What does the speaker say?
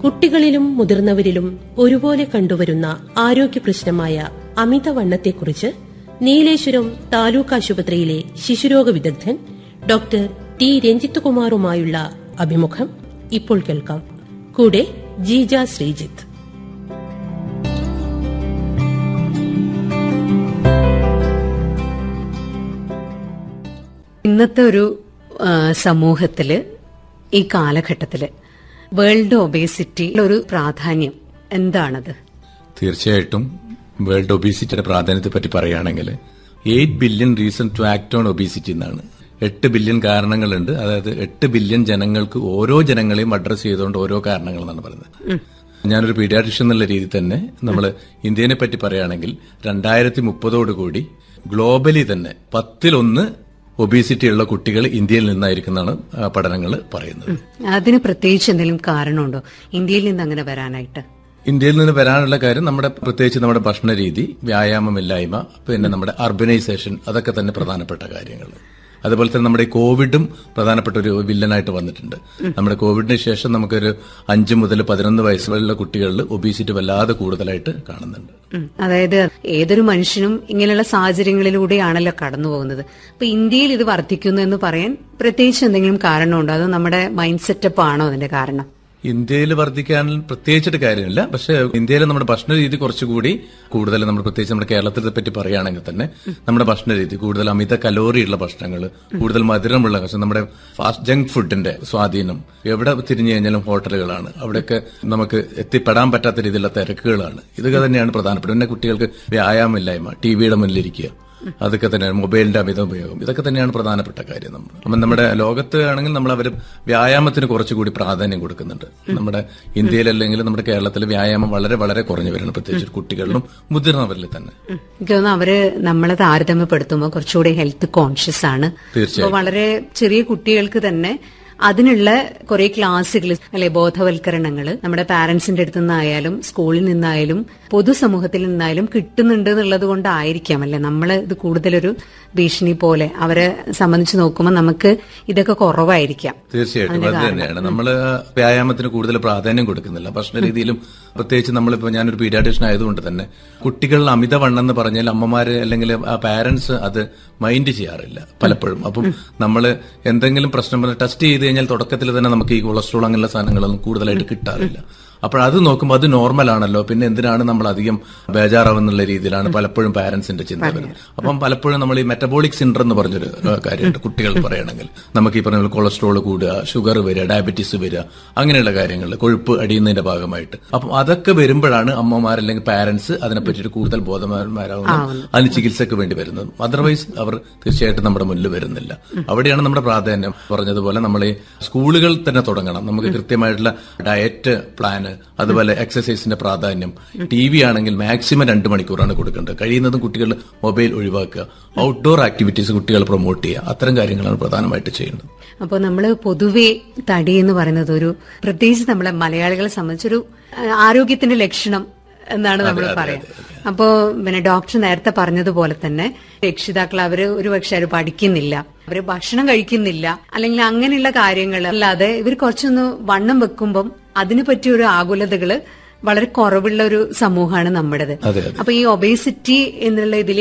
കുട്ടികളിലും മുതിർന്നവരിലും ഒരുപോലെ കണ്ടുവരുന്ന ആരോഗ്യ പ്രശ്നമായ അമിതവണ്ണത്തെക്കുറിച്ച് നീലേശ്വരം താലൂക്ക് ആശുപത്രിയിലെ ശിശുരോഗ വിദഗ്ധൻ ഡോക്ടർ ടി രഞ്ജിത്ത് കുമാറുമായുള്ള അഭിമുഖം ഇപ്പോൾ കേൾക്കാം കൂടെ ജീജ ശ്രീജിത്ത് ഇന്നത്തെ ഒരു ആ, സമൂഹത്തില് ഈ കാലഘട്ടത്തില് വേൾഡ് ഒബേസിറ്റി ഒരു പ്രാധാന്യം എന്താണത് തീർച്ചയായിട്ടും വേൾഡ് ഒബീസിറ്റിയുടെ പ്രാധാന്യത്തെ പറ്റി പറയുകയാണെങ്കിൽ eight billion reason to act on obesity എന്നാണ് എട്ട് ബില്യൺ കാരണങ്ങളുണ്ട് അതായത് എട്ട് ബില്യൺ ജനങ്ങൾക്ക് ഓരോ ജനങ്ങളെയും അഡ്രസ് ചെയ്തുകൊണ്ട് ഓരോ കാരണങ്ങൾ എന്നാണ് പറയുന്നത് ഞാനൊരു പീഡിയാട്രിഷ്യൻ എന്നുള്ള രീതിയിൽ തന്നെ നമ്മൾ ഇന്ത്യനെ പറ്റി പറയുകയാണെങ്കിൽ രണ്ടായിരത്തി മുപ്പതോടുകൂടി ഗ്ലോബലി തന്നെ പത്തിലൊന്ന് ഒബീസിറ്റി ഉള്ള കുട്ടികൾ ഇന്ത്യയിൽ നിന്നായിരിക്കുന്നതാണ് പഠനങ്ങൾ പറയുന്നത് അതിന് പ്രത്യേകിച്ച് എന്തെങ്കിലും കാരണമുണ്ടോ ഇന്ത്യയിൽ നിന്ന് അങ്ങനെ വരാനായിട്ട് ഇന്ത്യയിൽ നിന്ന് വരാനുള്ള കാര്യം നമ്മുടെ പ്രത്യേകിച്ച് നമ്മുടെ ഭക്ഷണ രീതി വ്യായാമമില്ലായ്മ പിന്നെ നമ്മുടെ അർബനൈസേഷൻ അതൊക്കെ തന്നെ പ്രധാനപ്പെട്ട കാര്യങ്ങൾ അതുപോലെ തന്നെ നമ്മുടെ ഈ കോവിഡും പ്രധാനപ്പെട്ട ഒരു വില്ലനായിട്ട് വന്നിട്ടുണ്ട് നമ്മുടെ കോവിഡിന് ശേഷം നമുക്കൊരു അഞ്ച് മുതൽ പതിനൊന്ന് വയസ്സുള്ള കുട്ടികളിൽ ഒബീസിറ്റി വല്ലാതെ കൂടുതലായിട്ട് കാണുന്നുണ്ട് ഉം. അതായത് ഏതൊരു മനുഷ്യനും ഇങ്ങനെയുള്ള സാഹചര്യങ്ങളിലൂടെയാണല്ലോ കടന്നു പോകുന്നത് അപ്പൊ ഇന്ത്യയിൽ ഇത് വർദ്ധിക്കുന്നു എന്ന് പറയാൻ പ്രത്യേകിച്ച് എന്തെങ്കിലും കാരണമുണ്ടോ അതോ നമ്മുടെ മൈൻഡ് സെറ്റപ്പ് ആണോ അതിന്റെ കാരണം ഇന്ത്യയിൽ വർദ്ധിക്കാൻ പ്രത്യേകിച്ചിട്ട് കാര്യമില്ല പക്ഷേ ഇന്ത്യയിൽ നമ്മുടെ ഭക്ഷണ രീതി കുറച്ചുകൂടി കൂടുതൽ നമ്മൾ പ്രത്യേകിച്ച് നമ്മുടെ കേരളത്തെ പറ്റി പറയുകയാണെങ്കിൽ തന്നെ നമ്മുടെ ഭക്ഷണ രീതി കൂടുതൽ അമിത കലോറിയുള്ള ഭക്ഷണങ്ങൾ കൂടുതൽ മധുരമുള്ള ഭക്ഷണം നമ്മുടെ ഫാസ്റ്റ് ജങ്ക് ഫുഡിന്റെ സ്വാധീനം എവിടെ തിരിഞ്ഞു കഴിഞ്ഞാലും ഹോട്ടലുകളാണ് അവിടെയൊക്കെ നമുക്ക് എത്തിപ്പെടാൻ പറ്റാത്ത രീതിയിലുള്ള തിരക്കുകളാണ് ഇതൊക്കെ തന്നെയാണ് പ്രധാനപ്പെട്ടത് പിന്നെ കുട്ടികൾക്ക് വ്യായാമമില്ലായ്മ ടി വിയുടെ മുന്നിലിരിക്കുക അതൊക്കെ തന്നെയാണ് മൊബൈലിന്റെ അമിത ഉപയോഗം ഇതൊക്കെ തന്നെയാണ് പ്രധാനപ്പെട്ട കാര്യം നമ്മൾ അപ്പം നമ്മുടെ ലോകത്ത് ആണെങ്കിൽ നമ്മൾ അവർ വ്യായാമത്തിന് കുറച്ചുകൂടി പ്രാധാന്യം കൊടുക്കുന്നുണ്ട് നമ്മുടെ ഇന്ത്യയിലല്ലെങ്കിൽ നമ്മുടെ കേരളത്തിൽ വ്യായാമം വളരെ വളരെ കുറഞ്ഞു വരുന്നു പ്രത്യേകിച്ച് കുട്ടികളിലും മുതിർന്നവരിൽ തന്നെ എനിക്ക് തോന്നുന്നു അവര് നമ്മളെ താരതമ്യപ്പെടുത്തുമ്പോൾ കുറച്ചുകൂടി ഹെൽത്ത് കോൺഷ്യസ് ആണ് തീർച്ചയായും. അപ്പൊ വളരെ ചെറിയ കുട്ടികൾക്ക് തന്നെ അതിനുള്ള കുറെ ക്ലാസ്സുകൾ അല്ലെ ബോധവൽക്കരണങ്ങൾ നമ്മുടെ പാരന്റ്സിന്റെ അടുത്ത് നിന്നായാലും സ്കൂളിൽ നിന്നായാലും പൊതുസമൂഹത്തിൽ നിന്നായാലും കിട്ടുന്നുണ്ട് എന്നുള്ളത് കൊണ്ടായിരിക്കാം അല്ലെ നമ്മൾ ഇത് കൂടുതലൊരു ഭീഷണി പോലെ അവരെ സംബന്ധിച്ച് നോക്കുമ്പോൾ നമുക്ക് ഇതൊക്കെ കുറവായിരിക്കാം തീർച്ചയായിട്ടും അത് തന്നെയാണ് നമ്മൾ വ്യായാമത്തിന് കൂടുതൽ പ്രാധാന്യം കൊടുക്കുന്നില്ല ഭക്ഷണ രീതിയിലും പ്രത്യേകിച്ച് നമ്മളിപ്പോ ഞാനൊരു പീഡിയാട്രിഷ്യൻ ആയതുകൊണ്ട് തന്നെ കുട്ടികളിൽ അമിതവണ്ണം എന്ന് പറഞ്ഞാൽ അമ്മമാര് അല്ലെങ്കിൽ പാരന്റ്സ് അത് മൈൻഡ് ചെയ്യാറില്ല പലപ്പോഴും അപ്പം നമ്മൾ എന്തെങ്കിലും പ്രശ്നം ടെസ്റ്റ് ചെയ്ത് കഴിഞ്ഞാൽ തുടക്കത്തിൽ തന്നെ നമുക്ക് ഈ കൊളസ്ട്രോൾ അങ്ങനെയുള്ള സാധനങ്ങളൊന്നും കൂടുതലായിട്ട് കിട്ടാറില്ല അപ്പോൾ അത് നോക്കുമ്പോൾ അത് നോർമൽ ആണല്ലോ പിന്നെ എന്തിനാണ് നമ്മൾ അധികം ബേജാറാവുന്നുള്ള രീതിയിലാണ് പലപ്പോഴും പാരന്റ്സിന്റെ ചിന്ത വരുന്നത് അപ്പം പലപ്പോഴും നമ്മൾ ഈ മെറ്റബോളിക് സിൻഡ്രം എന്ന് പറഞ്ഞൊരു ഏഹ്, കാര്യമുണ്ട് കുട്ടികൾ പറയണമെങ്കിൽ നമുക്ക് ഈ പറഞ്ഞ പോലെ കൊളസ്ട്രോൾ കൂടുക ഷുഗർ വരിക ഡയബറ്റീസ് വരിക അങ്ങനെയുള്ള കാര്യങ്ങൾ കൊഴുപ്പ് അടിയുന്നതിന്റെ ഭാഗമായിട്ട് അപ്പം അതൊക്കെ വരുമ്പോഴാണ് അമ്മമാർ അല്ലെങ്കിൽ പാരന്റ്സ് അതിനെ പറ്റിയിട്ട് കൂടുതൽ ബോധവാന്മാരാകുന്നത് അതിന് ചികിത്സക്ക് വേണ്ടി വരുന്നത് അതർവൈസ് അവർ തീർച്ചയായിട്ടും നമ്മുടെ മുന്നിൽ വരുന്നില്ല അവിടെയാണ് നമ്മുടെ പ്രാധാന്യം പറഞ്ഞതുപോലെ നമ്മൾ ഈ സ്കൂളുകൾ തന്നെ തുടങ്ങണം നമുക്ക് കൃത്യമായിട്ടുള്ള ഡയറ്റ് പ്ലാന് അതുപോലെ എക്സസൈസിന്റെ പ്രാധാന്യം ടി വി ആണെങ്കിൽ മാക്സിമം രണ്ട് മണിക്കൂറാണ് കൊടുക്കേണ്ടത് കഴിയുന്നതും കുട്ടികൾ മൊബൈൽ ഒഴിവാക്കുക ഔട്ട്ഡോർ ആക്ടിവിറ്റീസ് കുട്ടികൾ പ്രൊമോട്ട് ചെയ്യുക അത്തരം കാര്യങ്ങളാണ് പ്രധാനമായിട്ട് ചെയ്യേണ്ടത് അപ്പോൾ നമ്മൾ പൊതുവെ തടി എന്ന് പറയുന്നത് ഒരു പ്രത്യേകിച്ച് നമ്മളെ മലയാളികളെ സംബന്ധിച്ചൊരു ആ, ആരോഗ്യത്തിന്റെ ലക്ഷണം എന്നാണ് നമ്മൾ പറയാം അപ്പോ പിന്നെ ഡോക്ടർ നേരത്തെ പറഞ്ഞതുപോലെ തന്നെ രക്ഷിതാക്കൾ അവര് ഒരു പക്ഷെ അവർ പഠിക്കുന്നില്ല അവര് ഭക്ഷണം കഴിക്കുന്നില്ല അല്ലെങ്കിൽ അങ്ങനെയുള്ള കാര്യങ്ങൾ അല്ലാതെ ഇവർ കുറച്ചൊന്ന് വണ്ണം വെക്കുമ്പം അതിനെ പറ്റിയ ഒരു ആകുലതകള് വളരെ കുറവുള്ള ഒരു സമൂഹമാണ് നമ്മുടേത് അതെ, അതെ. അപ്പൊ ഈ ഒബേസിറ്റി എന്നുള്ള ഇതിൽ